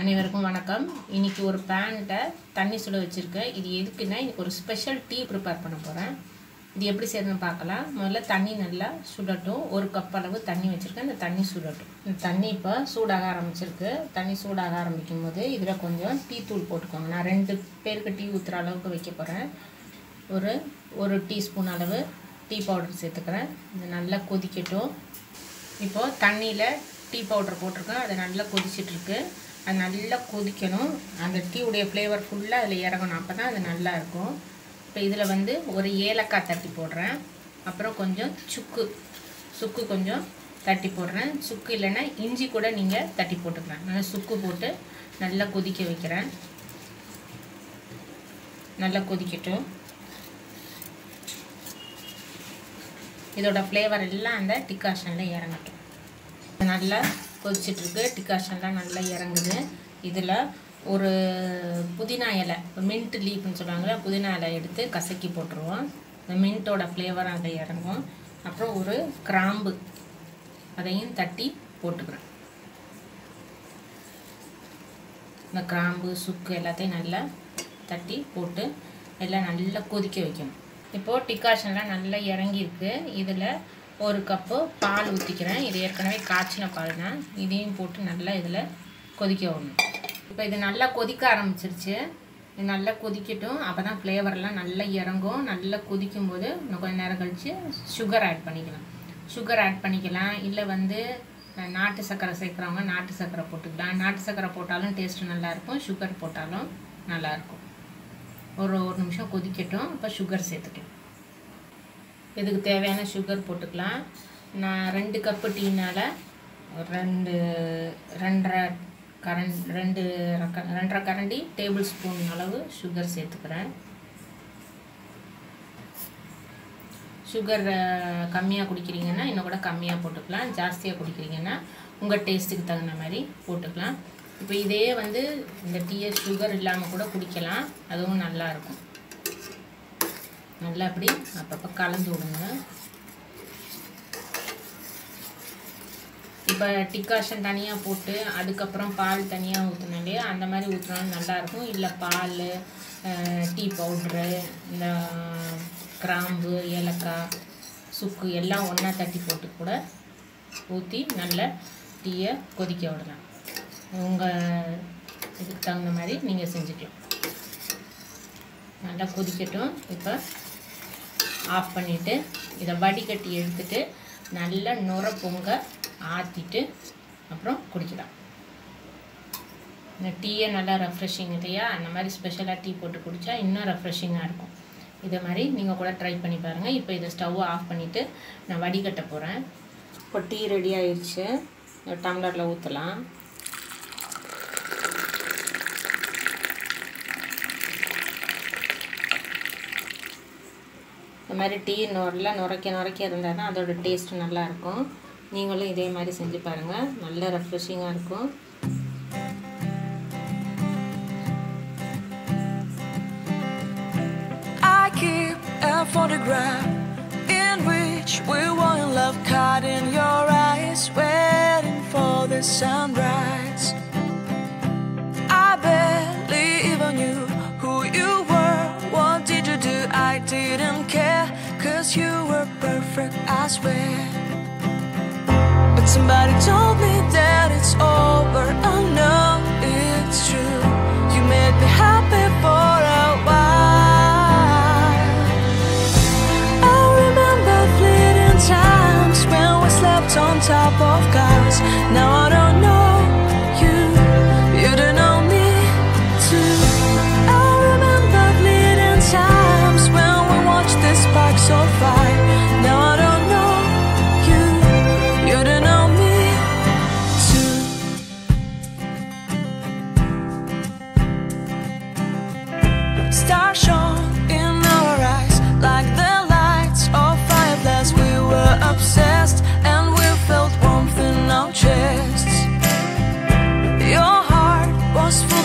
அனைவருக்கும் வணக்கம் இன்னைக்கு ஒரு பேண்ட்டை தண்ணி சுட வச்சுருக்கேன் இது எதுக்குன்னா இன்னைக்கு ஒரு ஸ்பெஷல் டீ ப்ரிப்பேர் பண்ண போகிறேன் இது எப்படி செய்யணும்னு பார்க்கலாம் முதல்ல தண்ணி நல்லா சுடட்டும் ஒரு கப் அளவு தண்ணி வச்சுருக்கேன் இந்த தண்ணி சுடட்டும் இந்த தண்ணி இப்போ சூடாக ஆரம்பிச்சிருக்கு தண்ணி சூடாக ஆரம்பிக்கும் போது இதில் கொஞ்சம் டீ தூள் போட்டுக்கோங்க நான் ரெண்டு பேருக்கு டீ ஊற்றுற அளவுக்கு வைக்க போகிறேன் ஒரு ஒரு டீஸ்பூன் அளவு டீ பவுடர் சேர்த்துக்கிறேன் இது நல்லா கொதிக்கட்டும் இப்போது தண்ணியில் டீ பவுடர் போட்டிருக்கேன் அது நல்லா கொதிச்சிட்ருக்கு அது நல்லா கொதிக்கணும் அந்த டீயுடைய ஃப்ளேவர் ஃபுல்லாக அதில் இறங்கணும் அப்போ தான் அது நல்லா இருக்கும் இப்போ இதில் வந்து ஒரு ஏலக்காய் தட்டி போடுறேன் அப்புறம் கொஞ்சம் சுக்கு சுக்கு கொஞ்சம் தட்டி போடுறேன் சுக்கு இல்லைன்னா இஞ்சி கூட நீங்கள் தட்டி போட்டுக்கலாம் நல்லா சுக்கு போட்டு நல்லா கொதிக்க வைக்கிறேன் நல்லா கொதிக்கட்டும் இதோட ஃப்ளேவர் எல்லாம் அந்த டிகாஷனில் இறங்கட்டும் நல்லா கொதிச்சிட்ருக்கு டிகாஷன்லாம் நல்லா இறங்குது இதில் ஒரு புதினா இலை மின்ட் லீஃப்னு சொல்லுவாங்கள்ல புதினா இலை எடுத்து கசக்கி போட்டுருவோம் இந்த மின்ட்டோட ஃப்ளேவர் அதில் இறங்கும் அப்புறம் ஒரு கிராம்பு அதையும் தட்டி போட்டுக்கிறேன் இந்த கிராம்பு சுக்கு எல்லாத்தையும் நல்லா தட்டி போட்டு எல்லாம் நல்லா கொதிக்க வைக்கணும் இப்போது டிகாஷன்லாம் நல்லா இறங்கியிருக்கு இதில் ஒரு கப்பு பால் ஊற்றிக்கிறேன் இது ஏற்கனவே காய்ச்சின பால் தான் இதையும் போட்டு நல்லா இதில் கொதிக்க விடணும் இப்போ இது நல்லா கொதிக்க ஆரம்பிச்சிருச்சு இது நல்லா கொதிக்கட்டும் அப்போ தான் ஃப்ளேவர்லாம் நல்லா இறங்கும் நல்லா கொதிக்கும் போது இன்னும் கொஞ்சம் நேரம் கழித்து சுகர் ஆட் பண்ணிக்கலாம் சுகர் ஆட் பண்ணிக்கலாம் இல்லை வந்து நாட்டு சர்க்கரை சேர்க்குறவங்க நாட்டு சர்க்கரை போட்டுக்கலாம் நாட்டு சர்க்கரை போட்டாலும் டேஸ்ட்டு நல்லாயிருக்கும் சுகர் போட்டாலும் நல்லாயிருக்கும் ஒரு ஒரு நிமிஷம் கொதிக்கட்டும் அப்போ சுகர் சேர்த்துக்கலாம் இதுக்கு தேவையான சுகர் போட்டுக்கலாம் நான் ரெண்டு கப்பு டீனால் ரெண்டு ரெண்டரை கரண் ரெண்டு ரக்க ரெண்டரை கரண்டி டேபிள் ஸ்பூன் அளவு சுகர் சேர்த்துக்கிறேன் சுகர் கம்மியாக குடிக்கிறீங்கன்னா இன்னும் கூட கம்மியாக போட்டுக்கலாம் ஜாஸ்தியாக குடிக்கிறீங்கன்னா உங்கள் டேஸ்ட்டுக்கு தகுந்த மாதிரி போட்டுக்கலாம் இப்போ இதே வந்து இந்த டீயை சுகர் இல்லாமல் கூட குடிக்கலாம் அதுவும் நல்லாயிருக்கும் நல்லா அப்படி அப்பப்போ கலந்து விடுங்க இப்போ டிக்காஷன் தனியாக போட்டு அதுக்கப்புறம் பால் தனியாக ஊற்றினா இல்லையா அந்த மாதிரி ஊற்றினாலும் நல்லாயிருக்கும் இல்லை பால் டீ பவுட்ரு இந்த கிராம்பு ஏலக்காய் சுக்கு எல்லாம் ஒன்றா தட்டி போட்டு கூட ஊற்றி நல்லா டீயை கொதிக்க விடலாம் உங்கள் இதுக்கு தகுந்த மாதிரி நீங்கள் செஞ்சுக்கலாம் நல்லா கொதிக்கட்டும் இப்போ ஆஃப் பண்ணிவிட்டு இதை வடிகட்டி எடுத்துட்டு நல்லா நுர பொங்க ஆற்றிட்டு அப்புறம் குடிக்கலாம் இந்த டீயை நல்லா ரெஃப்ரெஷிங் இல்லையா அந்த மாதிரி ஸ்பெஷலாக டீ போட்டு குடித்தா இன்னும் ரெஃப்ரெஷிங்காக இருக்கும் இதை மாதிரி நீங்கள் கூட ட்ரை பண்ணி பாருங்கள் இப்போ இதை ஸ்டவ்வை ஆஃப் பண்ணிவிட்டு நான் வடிகட்ட போகிறேன் இப்போ டீ ரெடி ஆயிடுச்சு டம்ளரில் ஊற்றலாம் இந்த மாதிரி டீ நல்லா நுரைக்க நுரைக்க இருந்தால் தான் அதோட டேஸ்ட் நல்லாயிருக்கும் நீங்களும் இதே மாதிரி செஞ்சு பாருங்கள் நல்ல ரெஃப்ரெஷிங்காக இருக்கும் I keep a photograph in which we were in love, caught in your eyes, waiting for the sunrise. I barely even knew who you were. What did you do? I didn't care, cause you were perfect, I swear. But somebody told me that it's over. Oh no, it's true. You made me happy for a while. I remember fleeting times when we slept on top of cars. Now I don't know you, you don't know me too. I remember fleeting times when we watched the sparks of fire. Now I don't know you, you don't know me too. Stars shone in our eyes like the lights of fireflies. We were obsessed and we felt warmth in our chests. Your heart was full